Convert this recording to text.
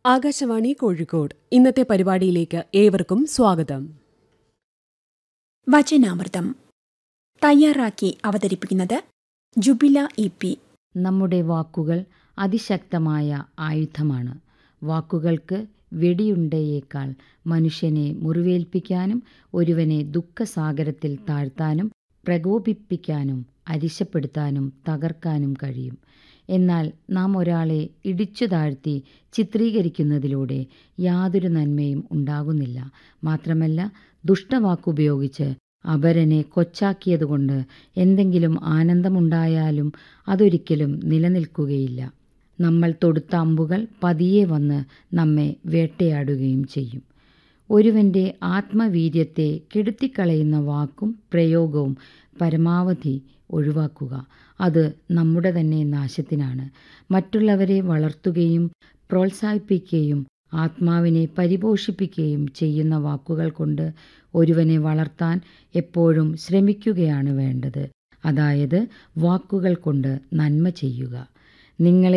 ആകാശവാണി കോഴിക്കോട് ഇന്നത്തെ പരിപാടിയിലേക്ക് ഏവർക്കും സ്വാഗതം വചനാമൃതം തയ്യാറാക്കി അവതരിപ്പിക്കുന്നത് ജുബില ഇ പി നമ്മുടെ വാക്കുകൾ അതിശക്തമായ ആയുധമാണ് വാക്കുകൾക്ക് വെടിയുണ്ടയേക്കാൾ മനുഷ്യനെ മുറിവേൽപ്പിക്കാനും ഒരുവനെ ദുഃഖസാഗരത്തിൽ താഴ്ത്താനും പ്രകോപിപ്പിക്കാനും അരിശപ്പെടുത്താനും തകർക്കാനും കഴിയും എന്നാൽ നാം ഒരാളെ ഇടിച്ചു താഴ്ത്തി ചിത്രീകരിക്കുന്നതിലൂടെ യാതൊരു നന്മയും ഉണ്ടാകുന്നില്ല മാത്രമല്ല ദുഷ്ടവാക്കുപയോഗിച്ച് അപരനെ കൊച്ചാക്കിയതുകൊണ്ട് എന്തെങ്കിലും ആനന്ദമുണ്ടായാലും അതൊരിക്കലും നിലനിൽക്കുകയില്ല നമ്മൾ തൊടുത്ത അമ്പുകൾ പതിയെ വന്ന് നമ്മെ വേട്ടയാടുകയും ചെയ്യും ഒരുവൻ്റെ ആത്മവീര്യത്തെ കെടുത്തിക്കളയുന്ന വാക്കും പ്രയോഗവും പരമാവധി ഒഴിവാക്കുക അത് നമ്മുടെ തന്നെ നാശത്തിനാണ് മറ്റുള്ളവരെ വളർത്തുകയും പ്രോത്സാഹിപ്പിക്കുകയും ആത്മാവിനെ പരിപോഷിപ്പിക്കുകയും ചെയ്യുന്ന വാക്കുകൾ കൊണ്ട് ഒരുവനെ വളർത്താൻ എപ്പോഴും ശ്രമിക്കുകയാണ് വേണ്ടത് അതായത് വാക്കുകൾ കൊണ്ട് നന്മ ചെയ്യുക നിങ്ങളെ